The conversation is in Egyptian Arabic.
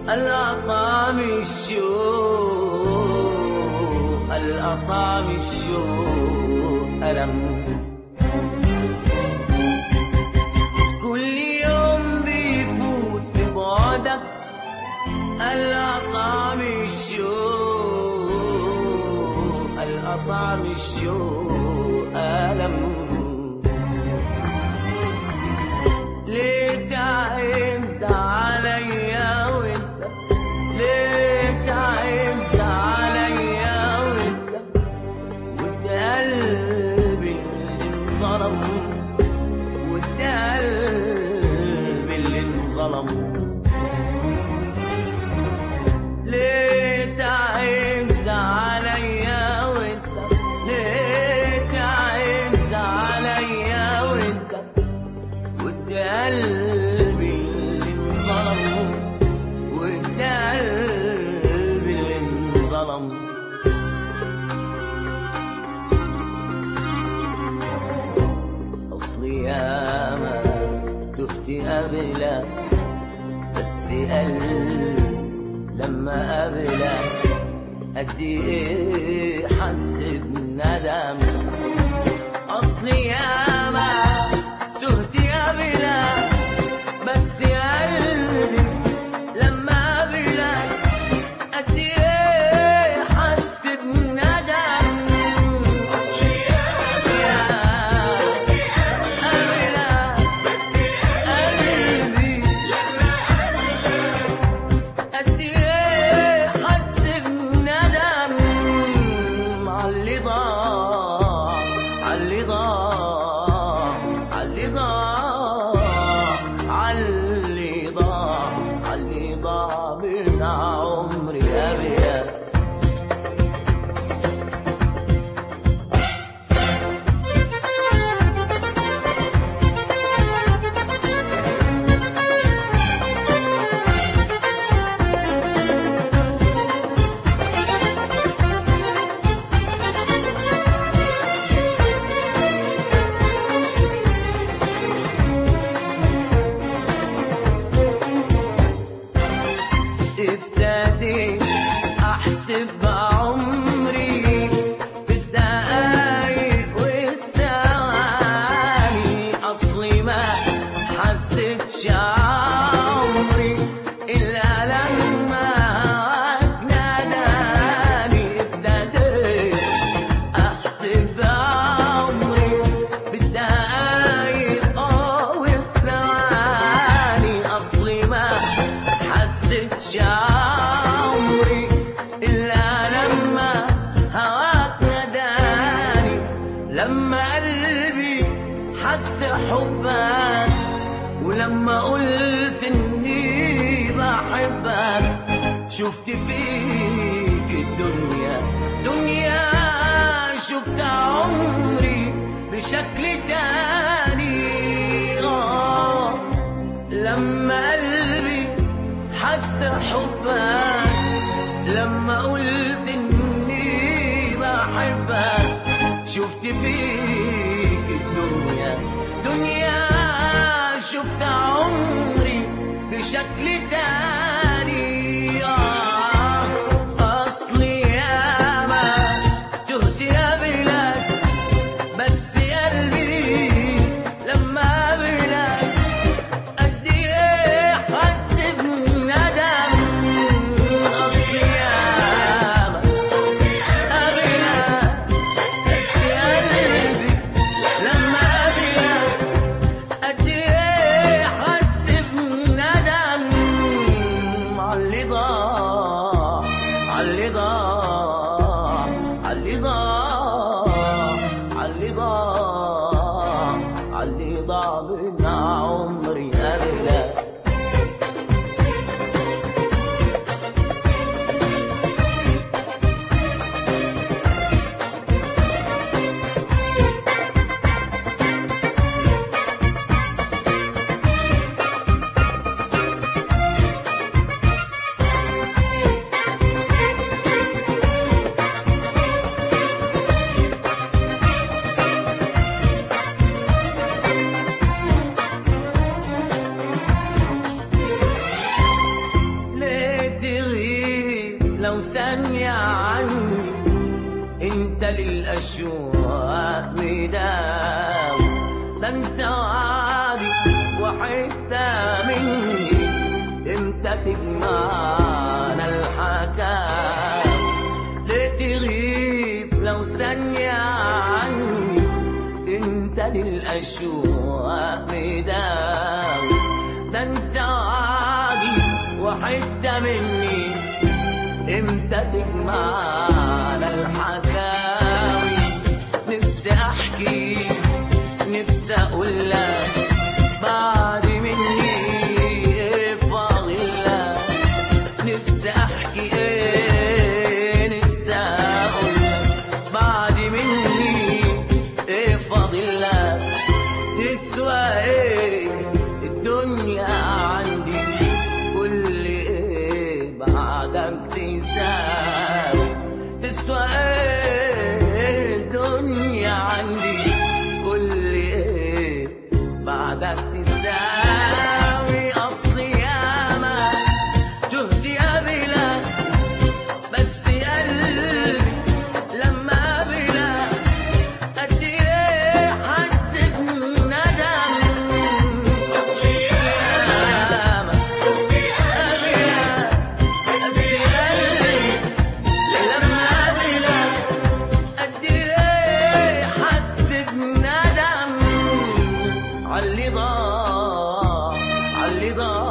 الأطعم الشوق الأطعم الشوق ألم كل يوم بيفوت ببعدك الأطعم الشوق الأطعم الشوق ألم ليه تعز عليا وانت ليه تعز عليا وانت وانت قلبي اللي انظلم وانت قلبي اللي انظلم ليه تعز عليا وانت ليه تعز عليا وانت وانت قلبي اللي انظلم وانت قلبي اللي انظلم اصلي ياما تهت قبلك بس قلبي لما قابلك قد ايه حس بندم اصلي ياما تهت قبلك بس قلبي لما قابلك قد ايه حس بندم اصلي ياما قبلك بس قلبي قد ايه حس بندم عاللي ضاع عاللي ضاع عاللي ضاع عاللي ضاع عاللي ضاع من عمري أبيض ابتديت احسب عمري بالدقايق والثواني اصلي ما حسيتش عمري الا لما ناداني ابتديت احسب عمري بالدقايق اه والثواني اصلي ما حسيتش عمري إلا لما هواك ناداني لما قلبي حس حبك ولما قلت إني بحبك شفت فيك الدنيا دنيا شفت عمري بشكل تاني آه لما قلبي حس حبك لما قلت اني بحبك شفت فيك الدنيا دنيا شفت عمري بشكل تاني آه أصلي ياما تهت يا بلاد بس قلبي لما قابلك قد ايه حس بندم اصلي ياما قابلك بس قلبي لما قابلك قد ايه حس بندم لو ثانية عني انت للأشواق مداوي ده انت وعدي وحتة مني امتى تجمعنا الحكاوي ليه تغيب لو ثانية عني انت للأشواق مداوي ده انت وعدي وحتة مني امتى تجمعنا الحكاوي نفسي احكي نفسي اقول لك بعد مني ايه فاضل لك نفسي احكي ايه نفسي اقول لك بعد مني ايه فاضل لك تسوى ايه الدنيا عندي كل ايه بعدك تساوي تسوى ايه الدنيا عندي كل ايه بعدك تساوي اصلي ياما جهدي قبلك بس قلبي لما قبلك قد ايه حس بندم اصلي ياما جهدي قبلك بس قلبي لما قبلك قد ايه حس بندم عاللي ضاع عاللي ضاع